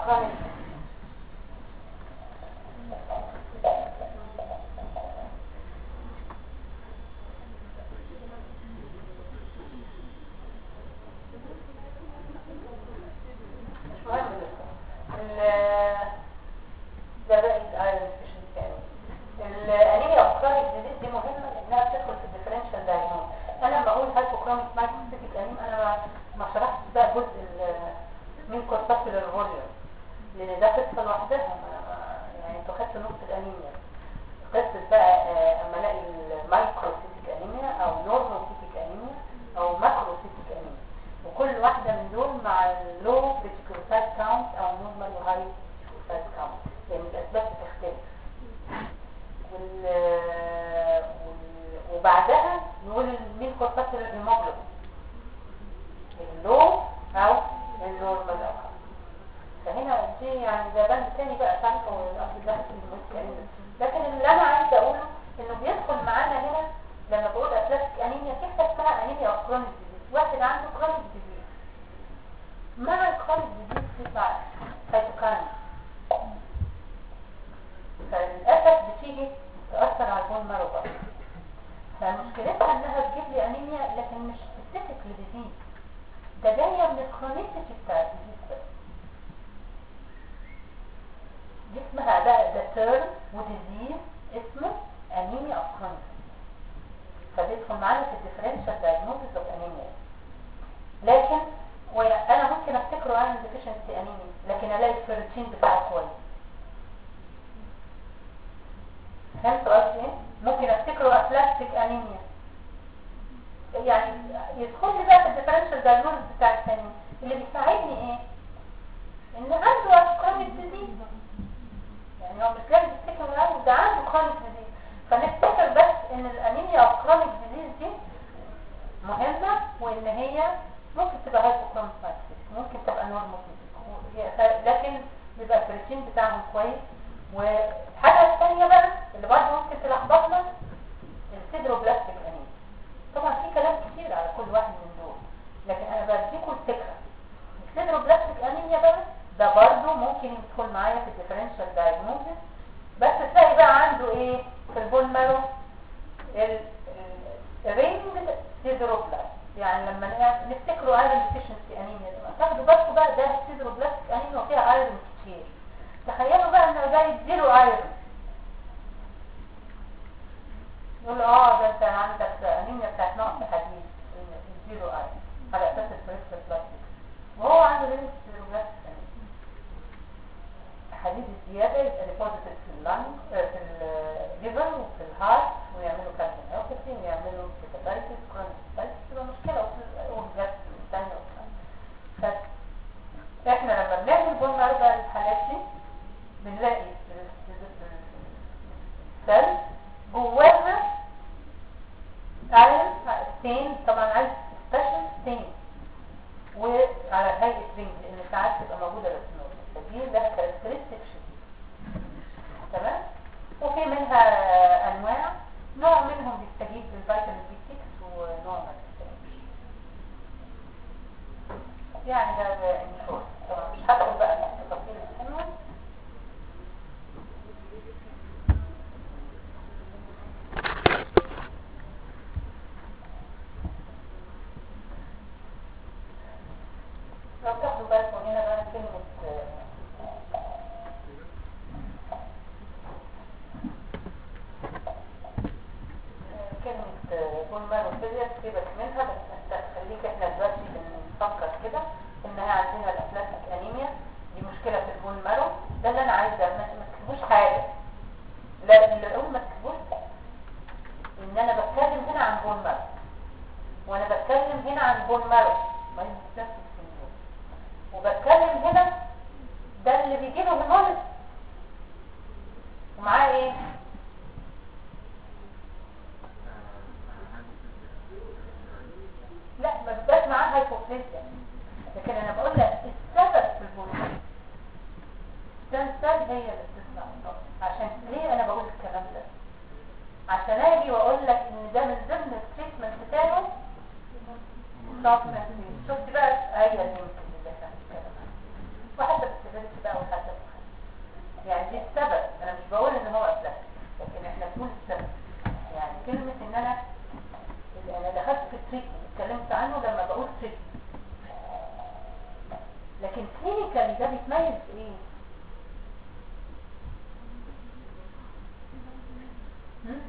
كرونيك مش مهم لسه ال- ده بقى الايرون ديفيشنسي الانيميا اوكرونيك ديزيز دي مهمه لانها بتدخل في الديفرنشال دايجنوز انا لما اقول هايبوكرونيك مايكروسيتيك انيميا انا ما ما شرحتش بقى جزء ال- من كورتاسيلر فوليوم لان ده قصه لوحدها ما- ما- يعني انتوا خدتوا نقطه الانيميا قصه بقى آه، اما الاقي المايكروسيتيك انيميا او نورموسيتيك انيميا او ماكروسيتيك انيميا وكل واحده من دول مع اللو ريتيكوسايت كاونت او نورمال وهاي ريتيكوسايت كاونت لان الاسباب بتختلف وال... وال... وبعدها نقول مين كورتاسيلر هيموجلوبين اللو او النورمال او فهنا دي يعني ده بند تاني بقى تعرفوا الاصل ده في المسكرين لكن اللي انا عايز اقوله انه بيدخل معانا هنا لما بقول اتلتيك انيميا في حاجه اسمها انيميا اوف كرونيك ديزيز واحد عنده كرونيك ديزيز مع الكرونيك ديزيز بيطلع سايتوكاين فللاسف بتيجي تاثر على البون مارو بقى فمشكلتها انها تجيب لي انيميا لكن مش سبيسيفيك لديزيز ده جايه من الكرونيسيتي بتاع الديزيز بس دي اسمها بقى ده تيرم وديزيز اسمه انيميا اوف كرونيك فبيدخل معانا في الديفرنشال دايجنوستس اوف انيميا لكن وانا ممكن افتكره عن ديفيشنسي انيميا لكن الاقي الفيرتين بتاعه كويس فهمت قصدي ايه؟ ممكن افتكره ابلاستيك انيميا يعني يدخل لي بقى في الديفرنشال دايجنوستس بتاع الثاني اللي بيساعدني ايه؟ ان عنده كرونيك ديزيز يعني هو مش لازم تفتكر معاه ده عنده كرونيك ديزيز فنفتكر بس ان الانيميا او كرونيك ديزيز دي مهمة وان هي ممكن تبقى هايبوكرونيك ممكن تبقى نورمال لكن بيبقى البروتين بتاعهم كويس والحاجة الثانية بقى اللي برضه ممكن تلخبطنا السيدروبلاستيك انيميا طبعا في كلام كتير على كل واحد من دول لكن انا بديكم الفكرة السيدروبلاستيك انيميا بقى ده برضه ممكن يدخل معايا في الديفرنشال دايجنوستس بس تلاقي بقى عنده ايه في البون مارو الرينج سيدروبلاست يعني لما ن- نفتكروا ايرون ديفيشنسي انيميا دي تاخدوا بالكم بقى ده سيدروبلاستيك انيميا وفيها ايرون كتير تخيلوا بقى انه ده يديله ايرون يقول له اه ده انت عندك انيميا بتاعت نقص حديد يديله ايرون على اساس البريستال بلاستيك وهو عنده رينج سيدروبلاستيك انيميا حديد الزيادة يبقى ديبوزيتد في اللنج في الليفر وفي الهارت ويعملوا كاربونيوباثي ويعملوا هيباتايتس كرونيك تبقى مشكلة وفي الأورجات الثانية فاحنا لما بنعمل بون مارو بقى الحالات دي بنلاقي السيل جواها ايرون ستين طبعا عايز سبيشال ستين وعلى هيئة رينج لان ساعات تبقى موجودة بس نورمال فدي لها كاركترستيك شيء تمام وفي منها انواع نوع منهم بيستجيب للفيتامين بي 6 ونوع ما بيستجيبش يعني ده ده انشور طبعا مش هدخل بقى في التفاصيل المهمة لو تاخدوا بالكم هنا بقى كلمة آه، آه، كلمة بون مارو فيزيا سيبك منها بس انت خليك احنا دلوقتي بنفكر كده انها عندنا الابلاستيك انيميا دي مشكلة في البون مارو ده اللي انا عايزة ما ما تكتبوش حاجة لا اللي اقول ما تكتبوش ان انا بتكلم هنا عن بون مارو وانا بتكلم هنا عن بون مارو ما يمكنش وبتكلم هنا ده اللي بيجي له هيموليز ومعاه ايه لا ما بيبقاش معاه هايبوكليسيا لكن انا بقول لك السبب في البوليس السنسل هي اللي بتصنع الضغط عشان ليه انا بقول الكلام ده عشان اجي واقول لك ان ده من ضمن التريتمنت بتاعه سبمنت شفت بقى هي دي يمكن اللي احنا بنتكلم عنها وحتى بالسيفيريتي بقى لكن كلينيكالي ده بيتميز بايه هم؟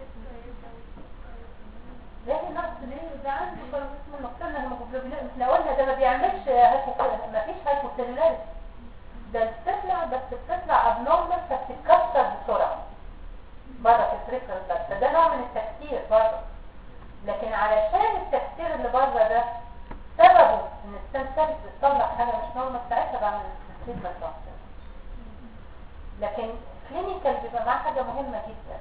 لكن نقص ليه ده عنده فرق اسمه نقصنا هيموجلوبينات احنا قلنا ده ما بيعملش هايبو- ما فيش هايبوسيلولاريتي ده بتطلع بس بتطلع ابنورمال فبتتكسر بسرعه بره في الفريكرال بس فده نوع من التكسير بره لكن علشان التكسير اللي بره ده سببه ان الستام سيلز بتطلع حاجه مش نورمال ساعتها بعمل تريتمنت لكن كلينيكال بيبقى معاه حاجه مهمه جدا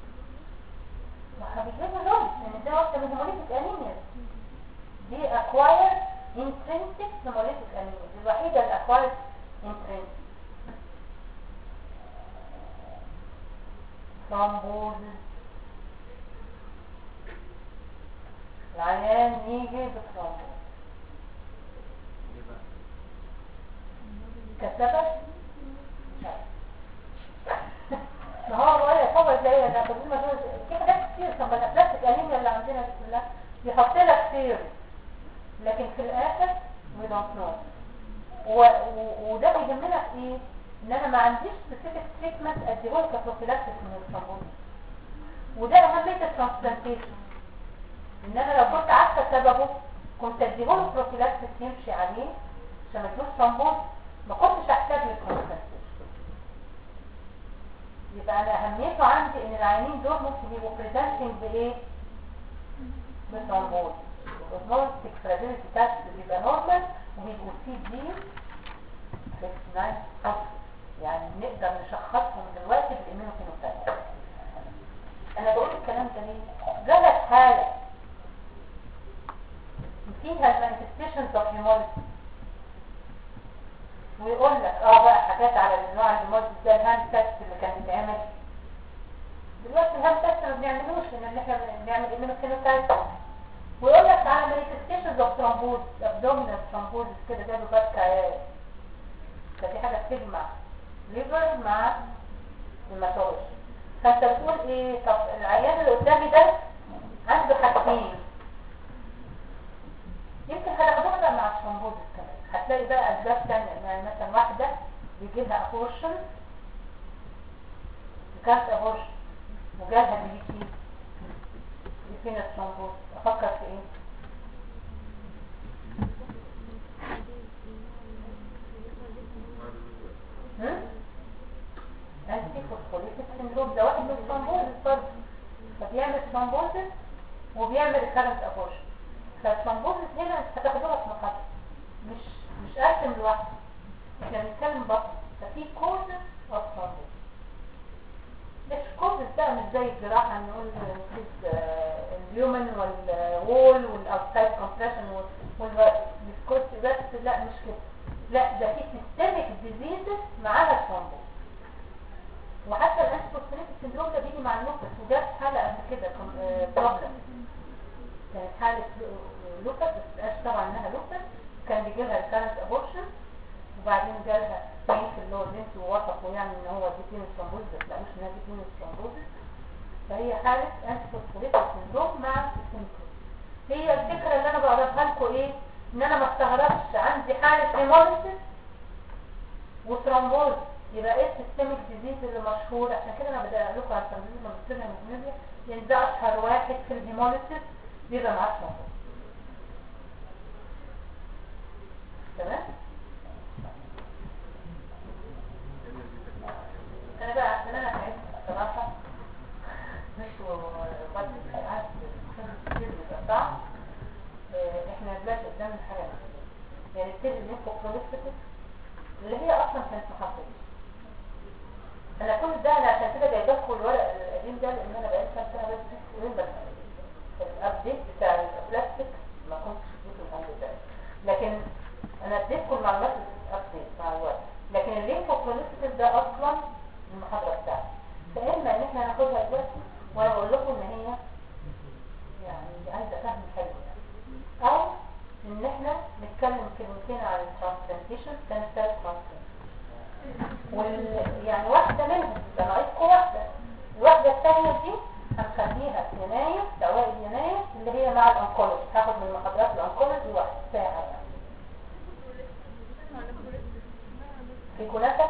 ما بيجيبوا لون لان ده واحده من هيموليتيك انيميا دي اكواير انترنسيك هيموليتيك انيميا دي الوحيده اللي اكواير انترنسيك ثرومبوزس العيان يجي بثرومبوز كسبب لا. ما هو بقى هو زي انا بقول ما هو في حاجات كتير طب البلاستيك انيميا اللي عندنا دي كلها بيحط لك كتير لكن في الاخر we don't know و... و... وده بيهمنا في ايه ان انا ما عنديش specific treatment اديهولك كبروفيلاكسيس من الثرومبوز وده اهميه الترانسبلانتيشن ان انا لو كنت عارفه سببه كنت اديهوله بروفيلاكسيس يمشي عليه عشان ما يجيبوش ثرومبوز ما كنتش احتاج للترانسبلانتيشن يبقى انا اهميته عندي ان العيانين دول ممكن يبقوا بريزنتنج بايه بالثرومبوز الهرمونستيك فرابيلتي تاست بيبقى نورمال وبيبقوا سي دي 69 أصل يعني نقدر نشخصهم دلوقتي بالإيمينوفينوتايب انا بقول الكلام ده ليه جالك حالة فيها المانيفستيشنز اوف هيموليسيس ويقول لك اه بقى حاجات على النوع الهيموليسيس ده الهاند تيست اللي كان بيتعمل دلوقتي الهاند تيست ما بنعملوش لان احنا بنعمل ايمينوفينوتايب ويقول لك على مانيفستيشنز اوف ثرومبوز ابدومينال ثرومبوز كده جابوا بس عيال فدي حاجه بتجمع ليفر مع الماتولوجي فانت بتقول ايه طب العيان اللي قدامي ده عنده حاجتين يمكن هناخدوها بقى مع الثرومبوز كمان هتلاقي بقى اسباب تانية يعني مثلا واحده بيجي لها ابورشن كانت ابورشن وجالها بي تي دي فين الثرومبوز افكر في ايه هم؟ انتي فوسفوليتيك سندروم ده واحد من الثرومبوزس برضه فبيعمل ثرومبوزس وبيعمل كارنت ابورشن فالثرومبوزس هنا هتاخدوها في محاضره مش مش قاسم لوحده احنا بنتكلم بطن ففي كوزس اوف ثرومبوزس مش كوزس بقى مش زي الجراحه نقول الهيومن والوول والاوتسايد كومبريشن والسكوت بس لا مش كده لا ده في سيستميك ديزيزز معاها ثرومبوز وحتى الانسبوستريك سندروم ده بيجي مع اللوبس وجات حالة قبل كده بروبلم كانت حالة لوبس بس متبقاش طبعا انها لوبس كان بيجي لها كانت ابورشن وبعدين جالها بين في اللور لينس ووصفوا يعني ان هو دي بين ثرومبوز بس لقوش انها دي بين ثرومبوز فهي حالة انسبوستريك سندروم مع سيمتوم هي الفكرة اللي انا بقربها لكم ايه ان انا ما استغربش عندي حالة هيموليسيس وثرومبوز يبقى ايه السيستميك ديزيز اللي مشهور عشان كده انا بدأ لكم على التنظيم المصري المجنبي لان ده اشهر واحد في الهيموليسيس بيبقى معاه ثرومبوز تمام انا بقى عشان انا تعبت بصراحه انتوا بعد قعدت كتير بتقطع احنا دلوقتي قدامنا حاجه يعني التيل اللي انتوا بروليستيك اللي هي اصلا كانت محطه انا كل ده انا عشان كده جايبه لكم الورق القديم ده لان انا بقالي كام سنه بدرس بس الابديت بتاع البلاستيك ما كنتش اديته الحمد لله لكن انا اديتكم المعلومات الابديت مع الوقت لكن الليمفوبروليستيك ده اصلا المحاضره بتاعتي فاما ان احنا هناخدها دلوقتي وانا بقول لكم ان هي يعني عايزه فهم حلو او ان احنا نتكلم كلمتين عن الترانسبلانتيشن كان ثالث ترانسبلانتيشن وال... يعني واحدة منهم ده ناقصكم واحدة الواحدة الثانية دي هنخليها في يناير اوائل يناير اللي هي مع الانكولوجي هاخد من محاضرات الانكولوجي واحد ساعة يعني في نفس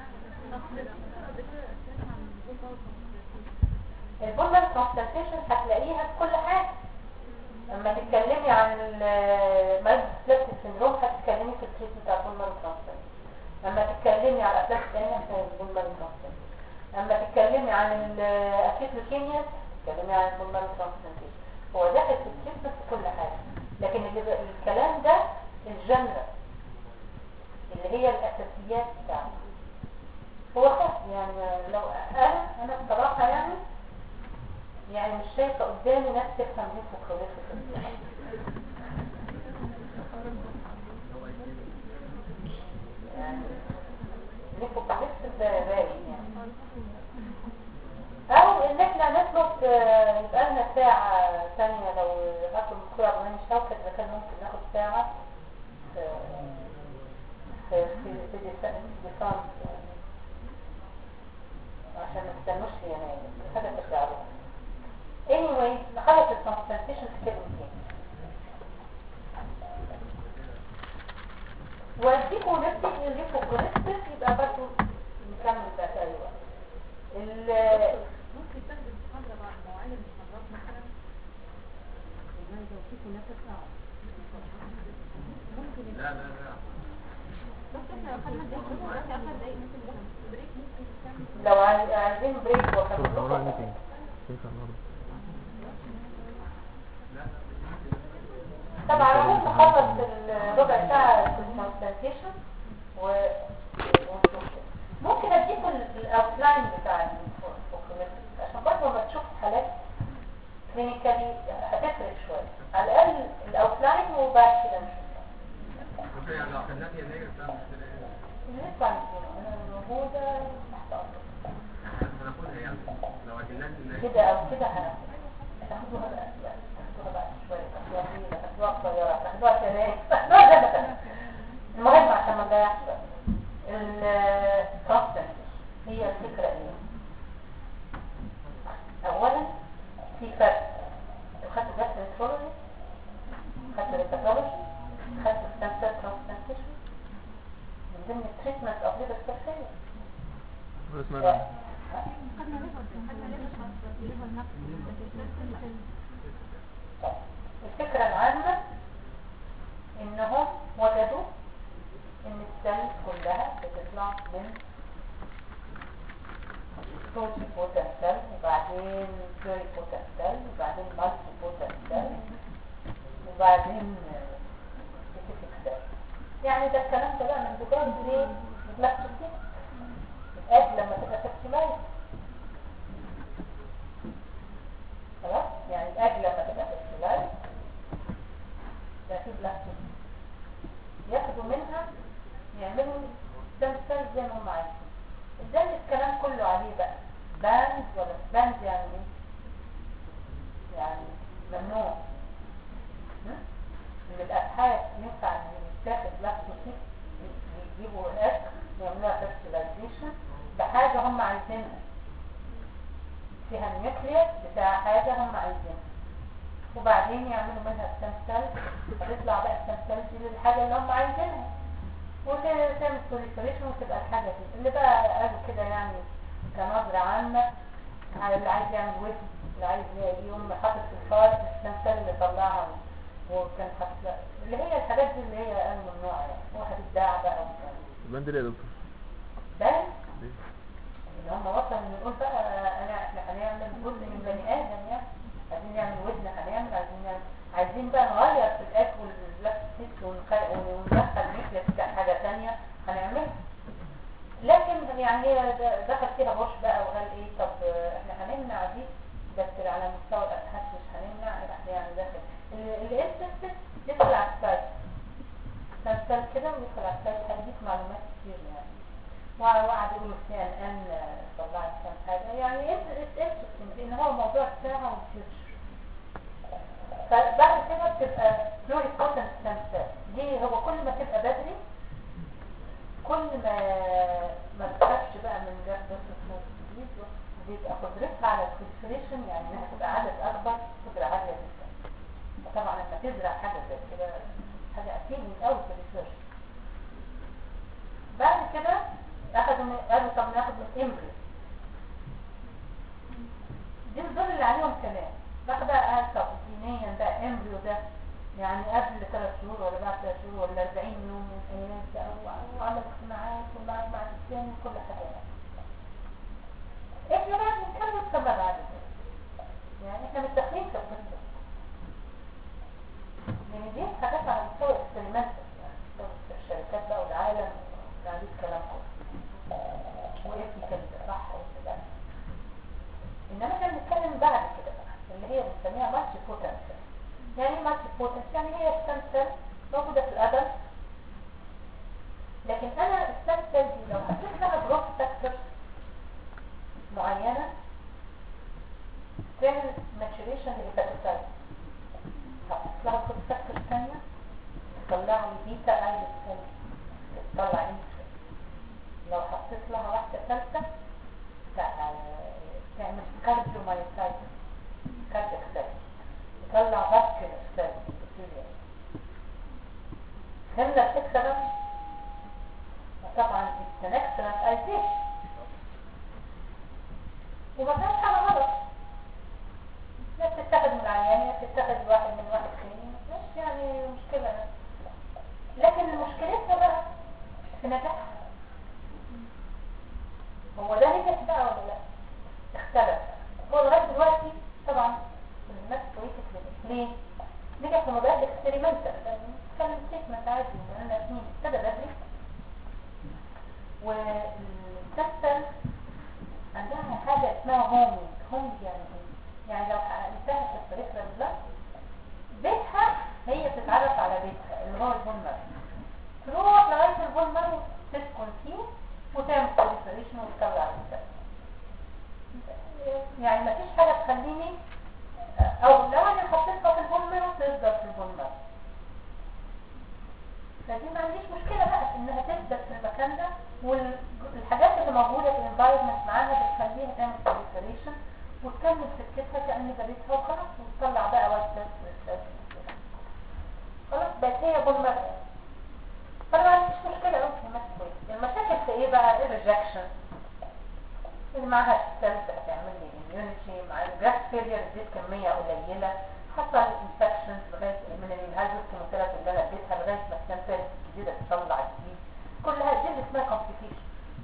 البولمر ترانسبلانتيشن هتلاقيها في كل حاجه لما تتكلمي عن المالتي سيندروم هتتكلمي في التريتمنت بتاع البولمر ترانسبلانتيشن لما تتكلمي على الافلاك الثانيه هتلاقي البولمر ترانسبلانتيشن لما تتكلمي عن الاكيد لوكيميا تتكلمي عن البولمر ترانسبلانتيشن هو داخل في التريتمنت في كل حاجه لكن اللي ب- الكلام ده الجنرال اللي هي الاساسيات بتاعته هو خاص يعني لو انا انا بصراحه يعني يعني مش شايفه قدامي ناس تفهم ايه فكرتي يعني نيكوباليس باين يعني او ان احنا نطلب آه، يبقى لنا ساعة ثانية لو ناخد مشروع برنامج شوكة اذا كان ممكن ناخد ساعة في في في في ديسا- في ديسمبر يعني عشان ما تستنوش في يناير دي حاجة ترجع لها anyway نخلص الترانسبلانتيشن في كلمتين واديكوا نبتدي نلفوا كونكتس يبقى برضه نكمل بقى في اي وقت ال- ممكن تاخد محاضرة بعد مواعيد المحاضرات مثلا والله لو في نفس ساعة ممكن لا لا لا بس احنا لو خدنا بريك بس دلوقتي اخر دقايق ممكن ناخد بريك ممكن نكمل لو عايز- عايزين بريك طب ورايا وكمل ميتنج كيف النهارده طبعا العموم نخلص الربع ساعة في الترانسبلانتيشن و ونشوف كده. ممكن اديكم الاوتلاين بتاع الفوكومتري عشان برضه لما تشوف حالات كلينيكالي هتفرق شوية على الاقل الاوتلاين وبعد كده نشوفها ممكن يعني لو خدناها في يناير ده مشكلة ايه؟ بالنسبة للدين انا موجودة تحت امرك هناخدها يعني لو اجلناها في يناير كده او كده هناخدها هتاخدوها بقى لا، هتاخدوها بقى شوية تاخدوها طويلة تاخدوها قصيرة تاخدوها كمان تاخدوها زي ما تاخدوها. المهم عشان ما نضيعش وقت الكونستنت هي الفكرة ايه اولا في فرق لو خدت بس النفرولوجي خدت الباثولوجي خدت الستانسر ترانسبلانتيشن من ضمن التريتمنت اوف ليفر سيل اسمها خدنا ليفر خدنا ليفر ليفر نفسه الفكرة العامة انهم وجدوا ان السيلز كلها بتطلع من توتي بوتن سيل وبعدين بلوري بوتن سيل وبعدين مالتي بوتن سيل وبعدين سبيسيفيك سيل يعني ده الكلام ده بقى من بجد ليه؟ بلاستيك الأج لما تبقى تكتيمايز خلاص يعني الأج لما تبقى تكتيمايز ده في بلاستيك ياخدوا منها يعملوا ستام سيل زي ما هم عايزين ده اللي الكلام كله عليه بقى باند ولا باند يعني ايه؟ يعني ممنوع م? من الابحاث ينفع ان يتاخد لاكتوسيت يجيبوا الاكل يعملوها فيرتيلايزيشن بحاجه هم عايزينها فيها النيوكليس بتاع حاجه هم عايزينها وبعدين يعملوا منها ستام سيل هتطلع بقى ستام سيل دي للحاجه اللي هم عايزينها وتعمل بروليفريشن وتبقى الحاجه دي اللي بقى قالوا كده يعني كنظره عامه على اللي عايز يعمل وزن اللي عايز يقوم حاطط في الفار الستام سيل اللي طلعها وكان حاطط اللي هي الحاجات دي اللي هي قالوا ممنوعه يعني واحد ادعى بقى وكان البند ليه يا دكتور؟ بس ليه؟ ان هم وصلوا ان نقول بقى انا احنا هنعمل جزء من بني ادم يعني عايزين نعمل وزن هنعمل عايزين نعمل عايزين بقى نغير في الاكل والبلاستيك وندخل مثل بتاع حاجه ثانيه هنعملها لكن يعني هي د- دخل فيها بوش بقى وقال ايه طب احنا هنمنع دي بس على مستوى الابحاث مش هنمنع احنا يعني داخل الانترست يدخل على السايت تنسل كده ويدخل على السايت هيديك معلومات كتير يعني وقعد يقول سي ان ان طلعت كام حاجه يعني انترستنج لان هو موضوع الساعه والفيوتشر فبعد كده بتبقى بلوري بوتنت سنسر دي هو كل ما تبقى بدري كل ما ما تخافش بقى من جاب بس الصوت جديد بيبقى قدرتها على الفلتريشن يعني انها تبقى عدد اكبر قدره عاليه جدا وطبعا لما تزرع حاجه زي كده حاجه اكيد من اول في الريسيرش بعد كده اخدوا من قالوا طب ناخد من امبريو دي دول اللي عليهم كلام بقى بقى قال طب دينيا ده امبريو ده يعني قبل ثلاث شهور ولا بعد ثلاث شهور ولا 40 يوم من ايام ده و- وعمل اجتماعات وبعد مع الانسان وكل حاجه احنا بقى بنتكلم فما بعد كده يعني احنا مش داخلين في القصه لان دي حاجات على مستوى اكسبيرمنتال يعني مستوى الشركات بقى والعالم يعني الكلام كله وايثيكال صح ولا لا انما احنا بنتكلم بعد كده بقى اللي هي بنسميها مالتي بوتنشال يعني ايه مالتي بوتنشال يعني هي ستام سيل موجوده في الادم لكن انا الستام سيل دي لو حطيت لها جروث فاكتورز معينه تعمل ماتوريشن للهيباتوسايت حطيت لها جروث فاكتورز ثانيه تطلع لي بيتا ايلت سيل تطلع انسولين لو حطيت لها واحده ثالثه تعمل كارديومايوسايت كاردياك سيل يطلع فاسكولار سيل فهمنا الفكره بقى طبعا التنكسلنت ايديشن وما فيهاش حاجه غلط لا بتتاخد من العيان يا بتتاخد واحد من واحد تاني مش يعني مشكله لكن مشكلتنا بقى في نجاحها هو ده نجح بقى ولا لا اختلف هو لغايه دلوقتي طبعا الناس كويسه كده ليه نجح في مجال الاكسبيرمنتال كان تريتمنت عادي بقالنا سنين ابتدى بدري والكابتن عندها حاجه اسمها هومينج هومينج يعني ايه؟ يعني لو حققتها في الطريق ده بيتها هي بتتعرف على بيتها اللي هو البون مارو تروح لغايه البون مارو تسكن فيه وتعمل بريبريشن وتطلع الانسان يعني مفيش حاجه تخليني او لو انا حطيتها في البون مارو تفضل في البون مارو فدي ما عنديش مشكله بقى انها تثبت في المكان ده والحاجات اللي موجوده في الانفايرمنت معاها بتخليها تعمل بريبريشن وتكمل سكتها كأن جابتها وخلاص وتطلع بقى وسط خلاص بقت هي بون مارو فانا ما عنديش مشكله قوي في المسكويت المشاكل في ايه بقى الريجكشن اللي معاها السلس هتعمل لي اميونيتي مع الجراس فيلير اديت كميه قليله حصل انفكشنز لغايه من الهايدروس كيموثيرابي اللي انا اديتها لغايه ما كان سيلز جديده تطلع جديد كلها دي اللي اسمها كومبليكيشن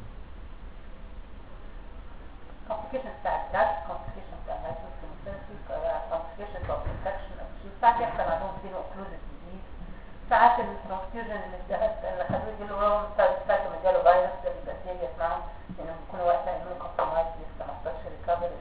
كومبليكيشن بتاع الجراس كومبليكيشن بتاع الهايدروس كيموثيرابي كومبليكيشن اوف انفكشن ساعات يحصل عندهم فينو اوكلوزيف ديزيز ساعات الترانسفيوجن اللي ادهت اللي خدوه يجيله وراهم ساعات ما جاله فيروس ده بيبقى سيريس معاهم لانهم بيكونوا وقتها انهم كومبرومايز لسه ما حصلش ريكفري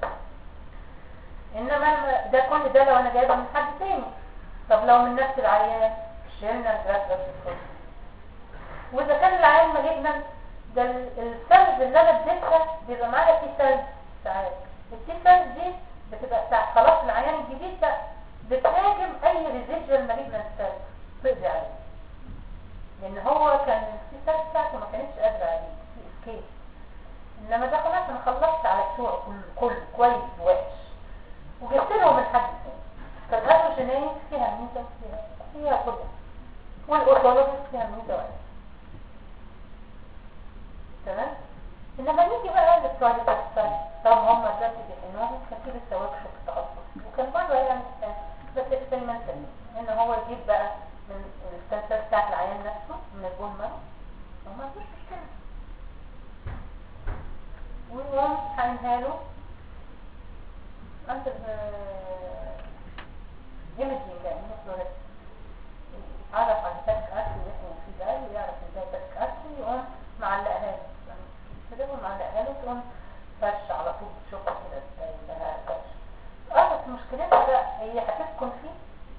انما ده كل ده لو انا جايبه من حد تاني طب لو من نفس العيان شلنا الجراس بس واذا كان العيان مالجنان ده السيلز اللي انا اديتها بيبقى معايا تي سيلز ساعات التي سيلز دي بتبقى ساعة خلاص العيان الجديد ده بتهاجم اي ريزيجوال مالجنان سيلز تقضي عليه لان هو كان في سيلز بتاعته ما كانتش قادره عليه في اسكيب انما ده خلاص انا خلصت على السوق كله كله كويس ووحش وجبت لهم الحد الثاني فالهيدروجينيز فيها ميزه فيها فيها كلها والاوتولوجيز فيها ميزه واحده تمام انما نيجي بقى للبرايفت ستايل طب هم دلوقتي بيحنوهم كان في لسه ورك شوب تخصص وكان مره يعني بس اكسبيرمنتال ان هو يجيب بقى من السنسر بتاعت العيان نفسه من البون مارو وما فيش مشكله ويقوم حقنها له انت ايمجنج يعني مثل يتعرف على تاك اكل يحمل فيه ده ويعرف ان ده تاك اكل يقوم معلقها له كده ومعلقها له تقوم فرش على طول تشوف كده لها فرش اه بس مشكلتها بقى هي هتسكن فيه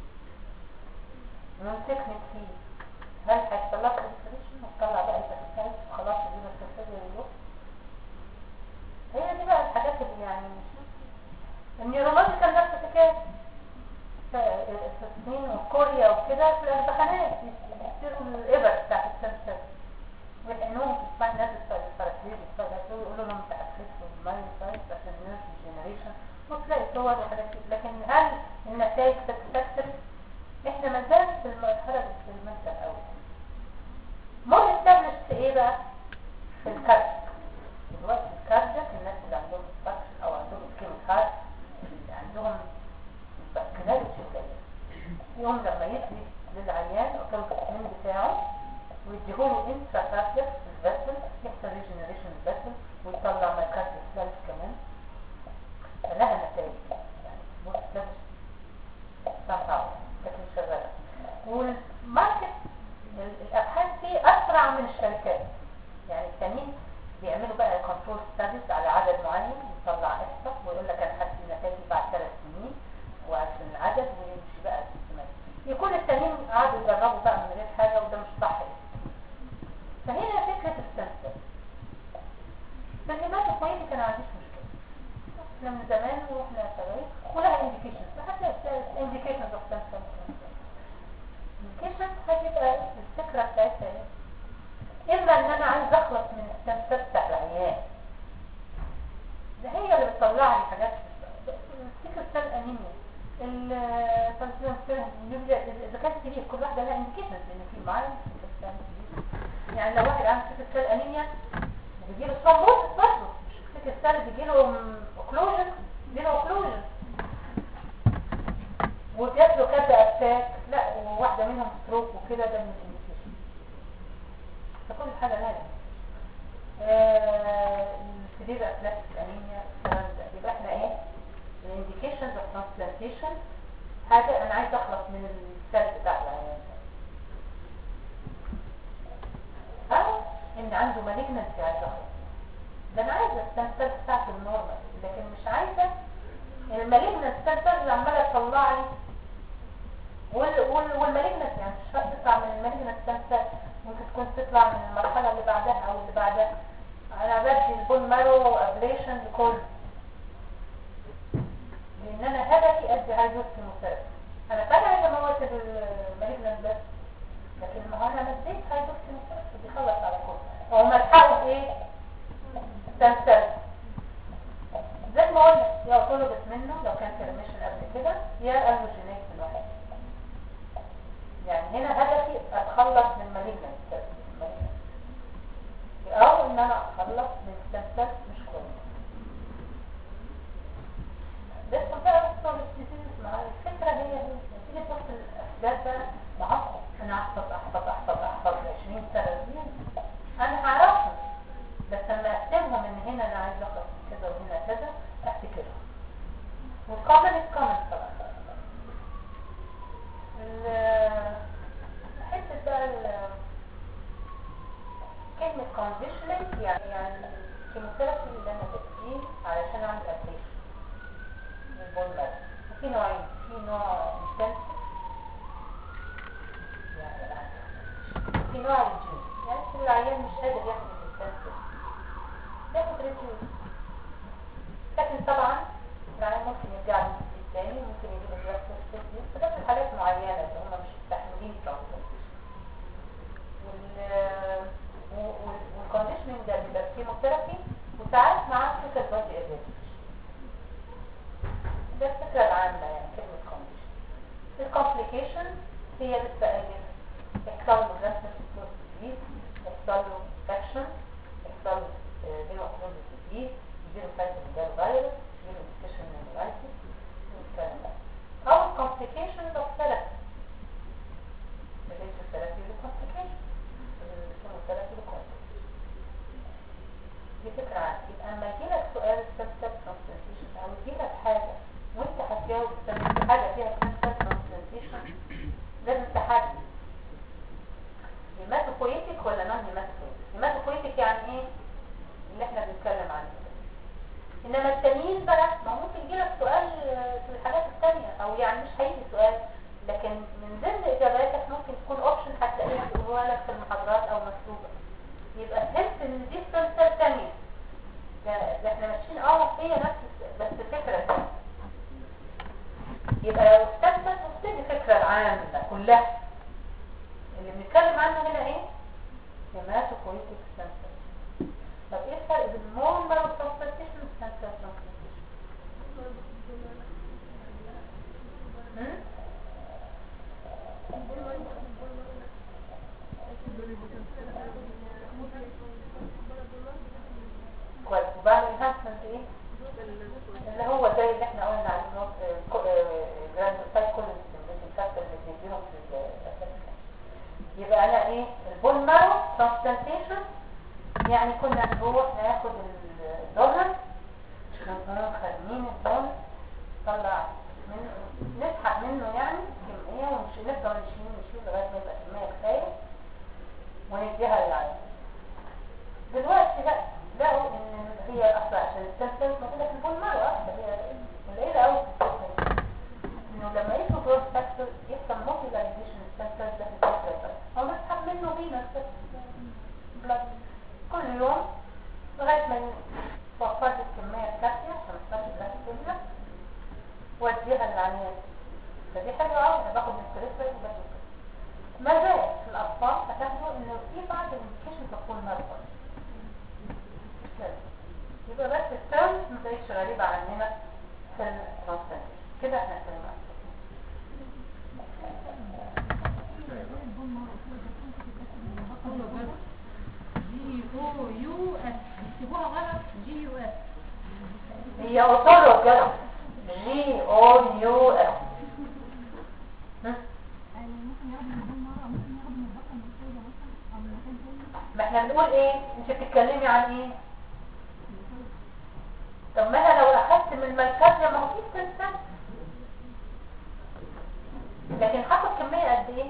نمسكني فيه هل هيحصل لها بريسبريشن وتطلع بقى البكتيريا وخلاص دي بكتيريا للوقت هي دي بقى الحاجات اللي يعني النيورولوجيكال نفس الحكايه في الصين وكوريا وكده في الامتحانات يصيروا الابر بتاعت السنسر ويحقنوهم في اسمها الناس الفراتيري يقولوا لهم انت افريكس والمايو سايت عشان النيرف جنريشن وتلاقي صور وحاجات كده لكن هل النتائج ساتسفاكتوري احنا ما زال في المرحله الاكسبيرمنتال قوي مور استابلش في ايه بقى في الكارديك دلوقتي الكارديك الناس اللي عندهم obstruction او عندهم ischemic heart اللي عندهم vascularity قليل يوم لما يدي للعيان الكالسيوم بتاعه ويديهوله انترا الفاسل يحصل ريجنريشن الفاسل ويطلع مايكارديال سيلز كمان فلها نتائج يعني بص ده somehow لكن شغاله والماركت ال- الابحاث فيه اسرع من الشركات يعني التانيين بيعملوا بقى كنترول ستاديز على عدد معين يطلع احصاء ويقول لك انا هدي نتائج بعد ثلاث سنين وعشان العدد ويمشي بقى السيستمات يكون التانيين قعدوا يجربوا بقى من غير حاجه وده مش صح فهنا فكره السنسر فالإيمان الكويسي كان ما عنديش مشكله احنا من زمان واحنا شغالين ولها انديكيشنز فحتى انديكيشنز اوف سنسر انديكيشنز هتبقى الفكره بتاعتها ايه اما ان انا عايز اخلص من السنسر بتاع العيان ده هي اللي بتطلع لي حاجات السيكل سيل انيميا الفانسيون اذا كانت كبير كل واحده لها انديكيشنز لان في معين سيكل سيل كبير يعني لو واحد عنده سيكل سيل انيميا بيجيله ثرومبوز برضه مش سيكل سيل بيجيله اوكلوجن بيجيله اوكلوجن وجات له كذا اتاك لا وواحده منهم ستروك وكده ده من الانديكيشن فكل حاجه لها السبيل اتلاتيك انيميا الكلام ده يبقى احنا ايه الانديكيشنز اوف ترانسبلانتيشن حاجه انا عايز اخلص من السيل بتاع العيان ده. او ان عنده مالجنسي عايز اخلص ده انا عايزه السنسل بتاعته النورمال لكن مش عايزه المالجنس السنسل اللي عماله تطلع لي وال وال والمالجنس يعني مش شرط تطلع من المالجنس السنسل ممكن تكون تطلع من المرحله اللي بعدها او اللي بعدها انا بدي البون مارو ابليشن لكل لان انا هدفي ادي هايدروس كيموثيرابي انا فعلا عايزه اموت المالجنس ده لكن ما هو انا اديت هايدروس كيموثيرابي بيخلص على كل هو ملحقه بايه؟ سنسل زي ما قلنا يا طلبت منه لو كان في ريميشن قبل كده يا الوجينيت الواحد يعني هنا هدفي اتخلص من مالجنس او ان انا اتخلص من سنسل مش كويس بس بقى الصور مع الفكرة هي هي تيجي تبص الاسباب بقى معقد انا احفظ احفظ احفظ احفظ 20 سنة دي انا هعرفهم بس لما اقسمهم ان هنا انا عايز اخلص من كذا وهنا كذا افتكرهم والكومن الكومن طبعا ال- حته بقى ال- كلمة conditioning يعني يعني الكيموثيرابي اللي انا بديه علشان اعمل ابليشن للبون مارو وفي نوعين في نوع intensive يعني في نوع ريديوس يعني كل العيان مش قادر ياخد الانتنسيف ياخد ريديوس لكن طبعا العيان ممكن يرجع للمسجد تاني ممكن يجيب الدراكتور ريديوس بس في حالات معينة اللي هم مش مستحملين ترانسبلانتيشن والكونديشننج ده بيبقى كيموثيرابي وساعات معاه فكرة بادي ايفيريشن ده الفكرة العامة يعني كلمة كونديشن الكومبليكيشن هي لسه قايل يحصل له جاستريك ديزيز يحصل له انفكشن يحصل له هيموكلوز ديزيز يجيله فايتن جال فيروس يجيله انفكشن نيمولايتس والكلام ده او complications of therapy الريتو ثيرابي له complication الكيموثيرابي له complication دي فكرة عامة يبقى اما يجيلك سؤال stem cell transplantation او يجيلك حاجة وانت هتجاوب stem- حاجة فيها stem cell transplantation لازم تحدد هيماتوبويتيك ولا نون هيماتوبويتيك هيماتوبويتيك يعني ايه اللي احنا بنتكلم عنه ده. انما التانيين بقى ما ممكن يجيلك سؤال آه، في الحاجات التانية او يعني مش هيجي سؤال لكن من ضمن اجاباتك ممكن تكون اوبشن هتلاقيها بيقولوها لك في المحاضرات او مكتوبة يبقى فهمت ان دي سلسلة تانية ده ده احنا ماشيين اه هي نفس الس- بس الفكرة تانية يبقى لو استنتج نبتدي الفكرة العامة كلها اللي بنتكلم عنه هنا ايه؟ هيماتوبويتيك سنسر طب ايه الفرق بين مون مارو ترانسبلانتيشن وسنسر ترانسبلانتيشن؟ ميديكيشن يعني كنا نروح ناخد الدولار نقوم خارجين الدولار نطلع منه نسحب منه يعني كمية ونشيل نفضل نشيل نشيل لغاية ما يبقى كمية كفاية ونديها للعيان دلوقتي لا لقوا ان هي اصلا عشان السلسل موجودة في البول مرة واحدة هي قليلة قوي انه لما يدخل دور فاكتور يحصل موبيلايزيشن السلسل ده في الفاكتور هو بسحب منه فينا بلاد كل يوم لغاية ما وفرت الكمية الكافية عشان ما تبقاش بلاك تبلع واديها للعيان فدي حلوة قوي انا باخد الستريس وبس ما زال في الاطفال هتاخدوا انه في بعض الانديكيشن تكون مرضى يبقى بس الساوند ما تبقاش غريبة عننا في الترانسفير كده احنا اتكلمنا جي او يو اس بيكتبوها غلط جي يو اس هي اوتولوجيس جي او يو اس ما احنا بنقول ايه انت بتتكلمي عن ايه طب ما انا لو اخدت من المركزية ما هو في استنسان لكن هاخد كمية قد ايه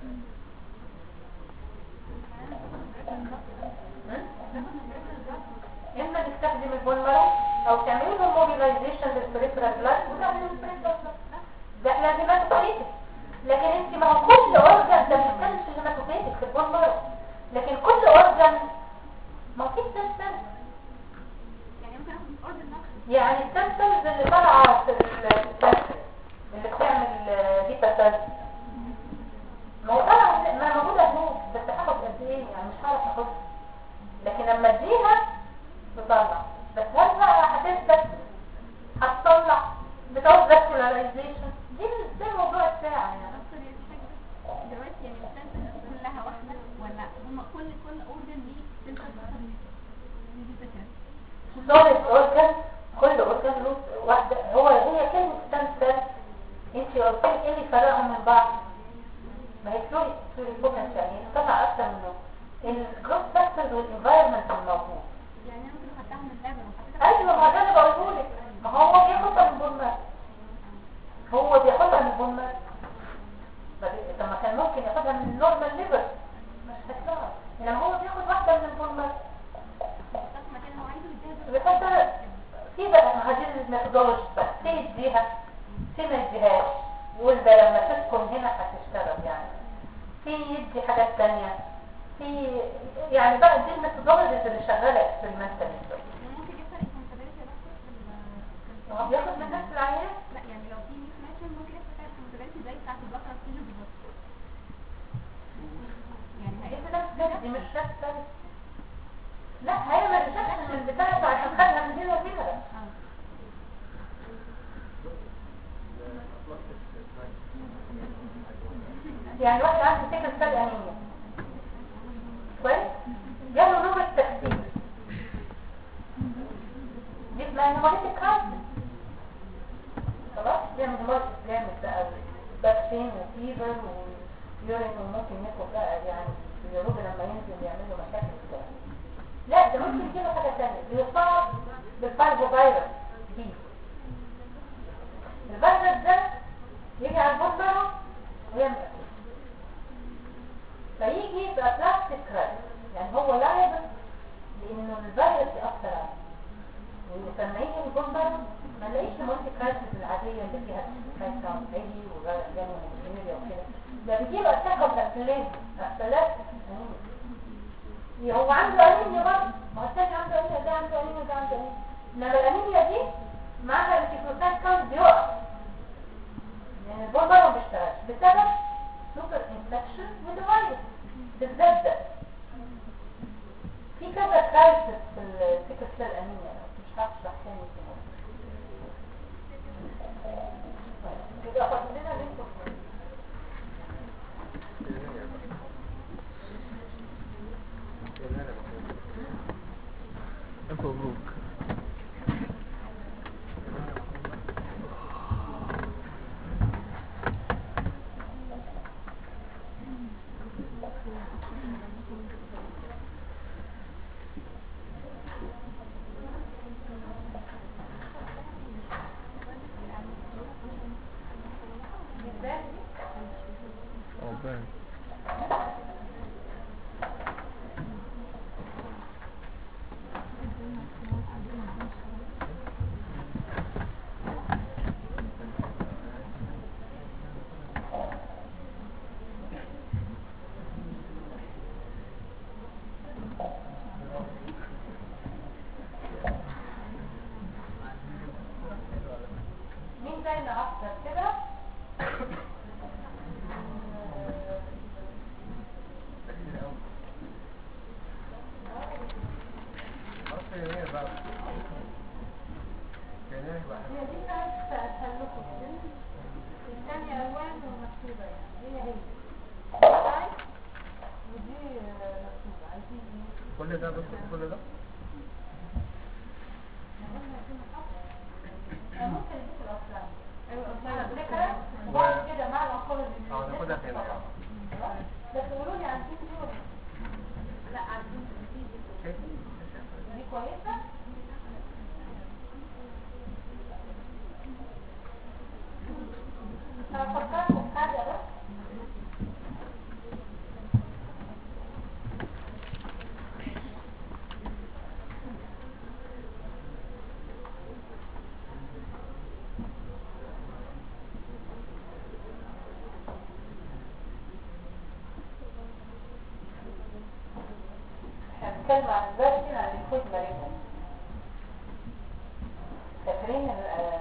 اما نستخدم البولمرو او تعملوا له موبيلايزيشن للبريفرال بلاد وتعملوا البريفرال بلاد ده احنا هيماتوبيتك لكن انت ما هو كل اورجان ده بنتكلم في الهيماتوبيتك في البولمرو لكن كل اورجان ما في استنسان يعني ممكن اخد اوردر نفسه يعني السيمبتومز اللي طالعه في السيمبتومز اللي بتعمل هيباتاز ما هو طالعه ما أنا موجوده هناك بس هاخد قد ايه يعني مش هعرف اخدها لكن لما اديها تطلع بس هل بقى هتثبت هتطلع بتقعد فاسكولاريزيشن دي ده موضوع الساعه يعني دكتور يعني في حاجه دلوقتي يعني السنسر كلها واحده ولا هم كل كل اوردر ليه سنسر دي الفكره solid organ كل organ له واحدة هو هي كلمة stem cell انت قلت لي ايه اللي فرقهم من بعض ما هي فلوري فلوري بوكنس يعني قطع اكتر منه الجروث فاكتورز والانفايرمنت الموجود يعني انا ممكن اخدتها من اللاب وحطيتها ايوه ما ده اللي بقوله لك ما هو بياخدها من بولمات هو بياخدها من بولمات ما بي- طب ما كان ممكن ياخدها من النورمال ليفر مش هتلاقي انما هو بياخد واحدة من البولمات بس مكان هو عايزه يديها بيحط في بقى هذه الميثودولوجي بقى في يديها في ما يديهاش يقول ده لما تسكن هنا هتشتغل يعني في يدي حاجات تانية في يعني بقى دي الميثودولوجيز اللي شغالة اكسبيرمنتال يعني ممكن يحصل responsibility يا دكتور في ال- هو بياخد من نفس العيان لا يعني لو في ميس ماتشن ممكن يحصل فيها responsibility زي بتاعت البقرة في بالظبط يعني دي هيحصل نفس ده دي مش نفس ده لا هي ما رجعتش من بتاعته عشان خدها من هنا وهنا اه يعني واحد عنده سكر سل انيميا كويس جاله نوبة تكسير دي اسمها هيموليتيك كرايسيس خلاص بيعمل هيموليتيك جامد بقى باكسين وفيبر ويورين وممكن ياخد بقى يعني اليورود لما ينزل يعمل له مشاكل كده لا ده ممكن يجيله حاجة تانية بيصاب بالفايبو فيروس دي الفيروس ده يجي على البطنة ويعمل فيجي يبقى بلاستيك كرايس يعني هو لاعب لانه الفيروس يأثر عليه ولما يجي البندر ما نلاقيش المالتي كرايسيس العادية اللي فيها كرايس كاونت عالي وجاله ميليا وكده ده بيجيب اتاكل اكلين اختلاف هو عنده انيميا برضه ما هو الثاني عنده انيميا ده عنده انيميا ده عنده انيميا انما الانيميا دي معاها الكيكلوتات كاونت بيقع يعني البندر ما بيشتغلش بسبب سوبر انفكشن والفيروس بالذات ده في كذا كرايسيس في السيكل سيل انيميا مش هعرف اشرح تاني كده طيب، يبقى فاضل لنا لينكوفين ألف مبروك بقى كأنها بقى هي دي كانت تسلكه الثانية ألوان ومكتوبة يعني هي هي طيب. ودي آه، مكتوبة عايزين ايه؟ كل ده بص كل ده آه، ممكن يديك الأفلام ايوه على أصلاً. فكرة وبعد كده مع الأنقاذ اللي اه ناخدها تاني بس قولوا لي عايزين دي ولا لا عايزين دي دي. دي كويسة؟ هفكركم بحاجة بس احنا بنتكلم عن الفيرجن عن الفود مارينا فاكرين ال-